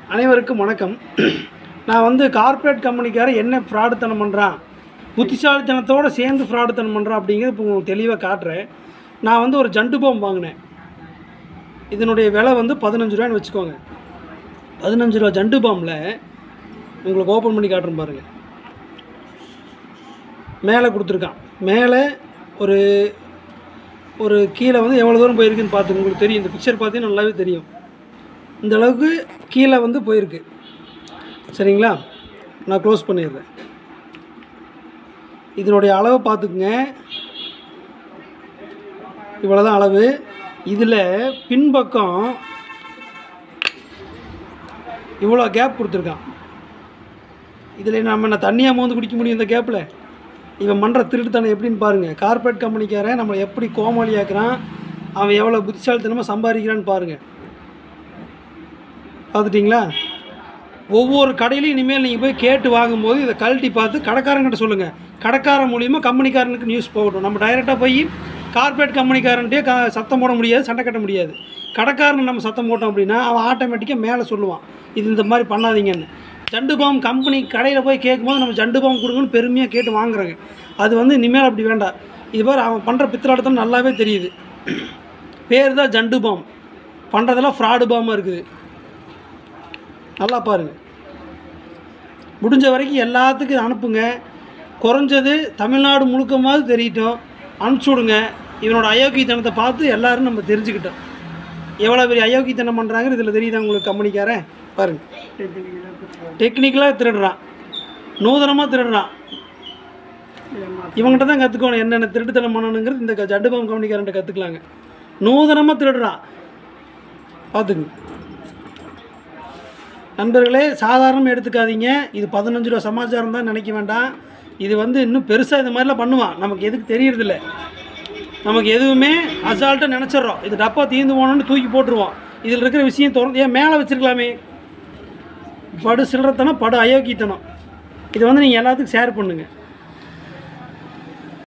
அனைவருக்கும் வணக்கம் நான் வந்து கார்ப்பரேட் கம்பெனிக்காரன் என்ன ஃப்ராடுத்தனம் பண்ணுறான் புத்திசாலித்தனத்தோடு சேர்ந்து ஃப்ராடுத்தனம் பண்ணுறான் அப்படிங்கிறது இப்போ உங்களுக்கு தெளிவாக காட்டுறேன் நான் வந்து ஒரு ஜண்டு பாம் வாங்கினேன் இதனுடைய விலை வந்து பதினஞ்சு ரூபான்னு வச்சுக்கோங்க பதினஞ்சு ரூபா ஜண்டு பாம்பில் உங்களுக்கு ஓப்பன் பண்ணி காட்டுறேன் பாருங்கள் மேலே கொடுத்துருக்கான் மேலே ஒரு ஒரு கீழே வந்து எவ்வளோ தூரம் போயிருக்குன்னு பார்த்து உங்களுக்கு தெரியும் இந்த பிக்சர் பார்த்தீங்கன்னா நல்லாவே தெரியும் இந்த அளவுக்கு கீழே வந்து போயிருக்கு சரிங்களா நான் க்ளோஸ் பண்ணிடுறேன் இதனுடைய அளவை பார்த்துக்குங்க இவ்வளோ தான் அளவு இதில் பின்பக்கம் இவ்வளோ கேப் கொடுத்துருக்கான் இதில் நம்ம என்ன தண்ணியாக மோந்து குடிக்க முடியும் இந்த கேப்பில் இவன் பண்ணுற திருட்டுத்தனம் எப்படின்னு பாருங்கள் கார்ப்பரேட் கம்பெனிக்காரன் நம்மளை எப்படி கோமாளியாக்குறான் அவன் எவ்வளோ புத்திசாலித்தனமாக சம்பாதிக்கிறான்னு பாருங்கள் பார்த்துட்டிங்களா ஒவ்வொரு கடையிலையும் இனிமேல் நீங்கள் போய் கேட்டு வாங்கும்போது இதை கழட்டி பார்த்து கடைக்காரங்கிட்ட சொல்லுங்கள் கடைக்காரன் மூலியமாக கம்பெனிக்காரனுக்கு நியூஸ் போகட்டும் நம்ம டைரெக்டாக போய் கார்ப்பரேட் கம்பெனிக்காரன்ட்டே க சத்தம் போட முடியாது சண்டை கட்ட முடியாது கடைக்காரன் நம்ம சத்தம் போட்டோம் அப்படின்னா அவன் ஆட்டோமேட்டிக்காக மேலே சொல்லுவான் இது இந்த மாதிரி பண்ணாதீங்கன்னு ஜண்டு பாம் கம்பெனி கடையில் போய் கேட்கும்போது நம்ம ஜண்டு பாம் கொடுங்கன்னு பெருமையாக கேட்டு வாங்குறாங்க அது வந்து இனிமேல் அப்படி வேண்டாம் இது பாரு அவன் பண்ணுற பித்தலாட்டத்தம் நல்லாவே தெரியுது பேர் தான் ஜண்டு பாம் பண்ணுறதெல்லாம் ஃப்ராடு பாமாக இருக்குது நல்லா பாருங்க முடிஞ்ச வரைக்கும் எல்லாத்துக்கும் அனுப்புங்க குறைஞ்சது தமிழ்நாடு முழுக்கமாவது தெரியட்டும் அனுப்பிச்சி விடுங்க இவனோட அயோக்கியத்தனத்தை பார்த்து எல்லாரும் நம்ம தெரிஞ்சுக்கிட்டோம் எவ்வளோ பெரிய அயோக்கியத்தனம் பண்ணுறாங்க இதில் தெரியுதா உங்களுக்கு கம்பெனிக்காரன் பாருங்க டெக்னிக்கலாக திருடுறான் நூதனமாக திருடுறான் இவங்ககிட்ட தான் கற்றுக்கணும் என்னென்ன திருட்டுத்தனம் பண்ணணுங்கிறது இந்த க- ஜண்டுபாம் கம்பெனிக்காரன்ட்ட கற்றுக்கலாங்க நூதனமாக திருடுறான் பார்த்துங்க நண்பர்களே சாதாரணமாக எடுத்துக்காதீங்க இது பதினஞ்சு ரூபா சமாச்சாரம் தான் நினைக்க வேண்டாம் இது வந்து இன்னும் பெருசாக இந்த மாதிரிலாம் பண்ணுவான் நமக்கு எதுக்கு தெரியறதில்ல நமக்கு எதுவுமே அசால்ட்டாக நினச்சிட்றோம் இது டப்பா தீர்ந்து போனோன்னு தூக்கி போட்டுருவோம் இதில் இருக்கிற விஷயம் திறந்து ஏன் மேலே வச்சிருக்கலாமே படு சில்லறத்தனம் படு அயோக்கியத்தனம் இதை வந்து நீங்கள் எல்லாத்துக்கும் ஷேர் பண்ணுங்கள்